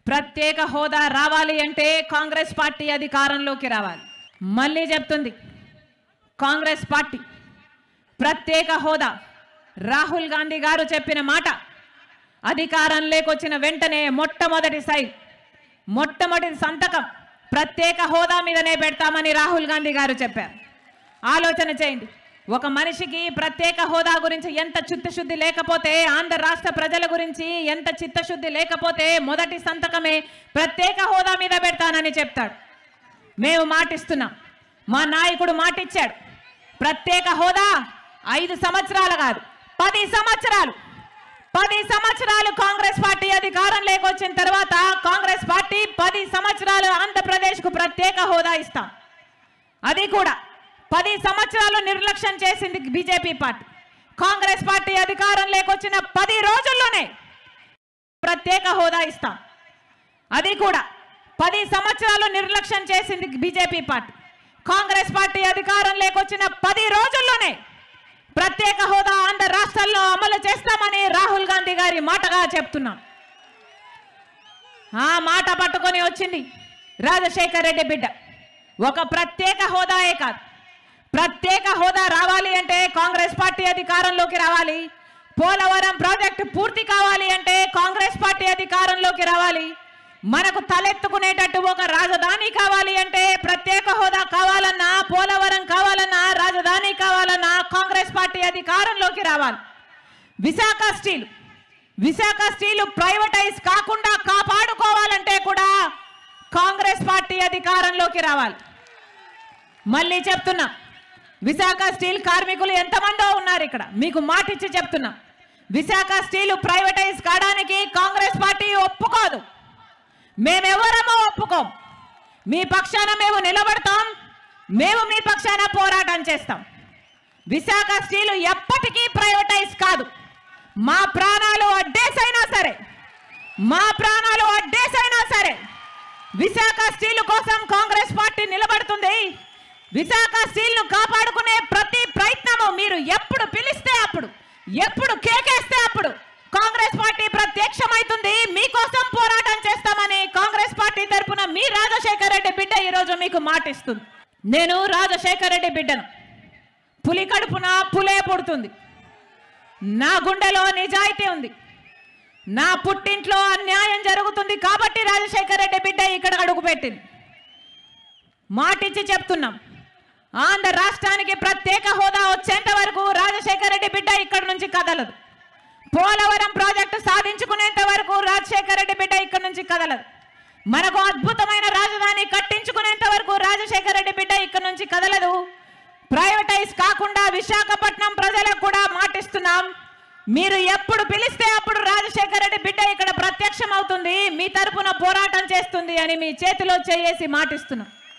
ప్రత్యేక హోదా రావాలి అంటే కాంగ్రెస్ పార్టీ అధికారంలోకి రావాలి మళ్ళీ చెప్తుంది కాంగ్రెస్ పార్టీ ప్రత్యేక హోదా రాహుల్ గాంధీ గారు చెప్పిన మాట అధికారంలోకి వచ్చిన వెంటనే మొట్టమొదటి సైన్ మొట్టమొదటి సంతకం ప్రత్యేక హోదా మీదనే పెడతామని రాహుల్ గాంధీ గారు చెప్పారు ఆలోచన చేయండి ఒక మనిషికి ప్రత్యేక హోదా గురించి ఎంత చిత్తశుద్ధి లేకపోతే ఆంధ్ర రాష్ట్ర ప్రజల గురించి ఎంత చిత్తశుద్ధి లేకపోతే మొదటి సంతకమే ప్రత్యేక హోదా మీద పెడతానని చెప్తాడు మేము మాటిస్తున్నాం మా నాయకుడు మాటిచ్చాడు ప్రత్యేక హోదా ఐదు సంవత్సరాలు కాదు పది సంవత్సరాలు పది సంవత్సరాలు కాంగ్రెస్ పార్టీ అధికారం లేకొచ్చిన తర్వాత కాంగ్రెస్ పార్టీ పది సంవత్సరాలు ఆంధ్రప్రదేశ్కు ప్రత్యేక హోదా ఇస్తాం అది కూడా పది సంవత్సరాలు నిర్లక్ష్యం చేసింది బీజేపీ పార్టీ కాంగ్రెస్ పార్టీ అధికారం లేకొచ్చిన పది రోజుల్లోనే ప్రత్యేక హోదా ఇస్తాం అది కూడా పది సంవత్సరాలు నిర్లక్ష్యం చేసింది బీజేపీ పార్టీ కాంగ్రెస్ పార్టీ అధికారం లేకొచ్చిన పది రోజుల్లోనే ప్రత్యేక హోదా ఆంధ్ర రాష్ట్రాల్లో అమలు చేస్తామని రాహుల్ గాంధీ గారి మాటగా చెప్తున్నాం ఆ మాట పట్టుకొని వచ్చింది రాజశేఖర్ రెడ్డి బిడ్డ ఒక ప్రత్యేక హోదాయే కాదు ప్రత్యేక హోదా రావాలి అంటే కాంగ్రెస్ పార్టీ అధికారంలోకి రావాలి పోలవరం ప్రాజెక్టు పూర్తి కావాలి అంటే కాంగ్రెస్ పార్టీ అధికారంలోకి రావాలి మనకు తలెత్తుకునేటట్టు ఒక రాజధాని కావాలి అంటే ప్రత్యేక హోదా కావాలన్నా పోలవరం కావాలన్నా రాజధాని కావాలన్నా కాంగ్రెస్ పార్టీ అధికారంలోకి రావాలి Visakha steel Visakha steel privatise కాకుండా కాపాడుకోవాలంటే కూడా కాంగ్రెస్ పార్టీ అధికారంలోకి రావాలి మళ్ళీ చెప్తున్నా విశాఖ స్టీల్ కార్మికులు ఎంతమందో ఉన్నారు ఇక్కడ మీకు మాటిచ్చి చెప్తున్నా విశాఖ స్టీల్ ప్రైవేటైజ్ కావడానికి కాంగ్రెస్ పార్టీ ఒప్పుకోదు మేమెవరమో ఒప్పుకోం మీ పక్షాన మేము నిలబడతాం మేము మీ పక్షాన పోరాటం చేస్తాం విశాఖ స్టీల్ ఎప్పటికీ ప్రైవేటైజ్ కాదు మా ప్రాణాలు అడ్డేసైనా సరే మా ప్రాణాలు అడ్డేసైనా సరే విశాఖ స్టీల్ కోసం కాంగ్రెస్ పార్టీ నిలబడుతుంది విశాఖ స్టీల్ ను కాపాడుకునే ప్రతి ప్రయత్నము మీరు ఎప్పుడు పిలిస్తే అప్పుడు ఎప్పుడు కేకేస్తే అప్పుడు కాంగ్రెస్ పార్టీ ప్రత్యక్షమైతుంది మీకోసం పోరాటం చేస్తామని కాంగ్రెస్ పార్టీ తరపున మీ రాజశేఖర రెడ్డి బిడ్డ ఈరోజు మీకు మాటిస్తుంది నేను రాజశేఖర రెడ్డి బిడ్డను పులి కడుపున పులే పుడుతుంది నా గుండెలో నిజాయితీ ఉంది నా పుట్టింట్లో అన్యాయం జరుగుతుంది కాబట్టి రాజశేఖర రెడ్డి బిడ్డ ఇక్కడ అడుగుపెట్టింది మాటిచ్చి చెప్తున్నాం ఆంధ్ర రాష్ట్రానికి ప్రత్యేక హోదా వచ్చేంత వరకు రాజశేఖర రెడ్డి బిడ్డ ఇక్కడి నుంచి కదలదు పోలవరం ప్రాజెక్టు సాధించుకునేంత వరకు రాజశేఖర రెడ్డి బిడ్డ ఇక్కడి నుంచి కదలదు మనకు అద్భుతమైన రాజధాని కట్టించుకునేంత వరకు రాజశేఖర రెడ్డి బిడ్డ ఇక్కడి నుంచి కదలదు ప్రైవేటైజ్ కాకుండా విశాఖపట్నం ప్రజలకు కూడా మాటిస్తున్నాం మీరు ఎప్పుడు పిలిస్తే అప్పుడు రాజశేఖర రెడ్డి బిడ్డ ఇక్కడ ప్రత్యక్షం అవుతుంది మీ తరపున పోరాటం చేస్తుంది అని మీ చేతిలో చేసి మాటిస్తున్నాం